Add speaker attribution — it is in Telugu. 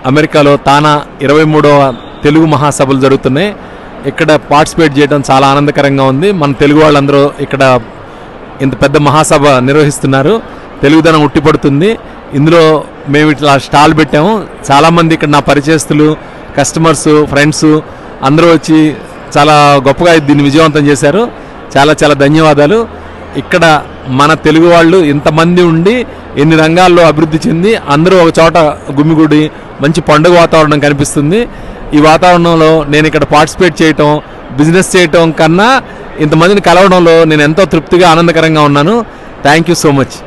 Speaker 1: అమెరికాలో తానా ఇరవై మూడవ తెలుగు మహాసభలు జరుగుతున్నాయి ఇక్కడ పార్టిసిపేట్ చేయడం చాలా ఆనందకరంగా ఉంది మన తెలుగు వాళ్ళందరూ ఇక్కడ ఇంత పెద్ద మహాసభ నిర్వహిస్తున్నారు తెలుగుదనం ఉట్టిపడుతుంది ఇందులో మేము ఇట్లా స్టాల్ పెట్టాము చాలామంది ఇక్కడ నా పరిచయస్తులు కస్టమర్స్ ఫ్రెండ్స్ అందరూ వచ్చి చాలా గొప్పగా దీన్ని విజయవంతం చేశారు చాలా చాలా ధన్యవాదాలు ఇక్కడ మన తెలుగు వాళ్ళు ఇంతమంది ఉండి ఎన్ని రంగాల్లో అభివృద్ధి చెంది అందరూ ఒక చోట గుమిగూడి మంచి పండుగ వాతావరణం కనిపిస్తుంది ఈ వాతావరణంలో నేను ఇక్కడ పార్టిసిపేట్ చేయటం బిజినెస్ చేయటం కన్నా ఇంతమందిని కలవడంలో నేను ఎంతో తృప్తిగా ఆనందకరంగా ఉన్నాను థ్యాంక్ యూ సో మచ్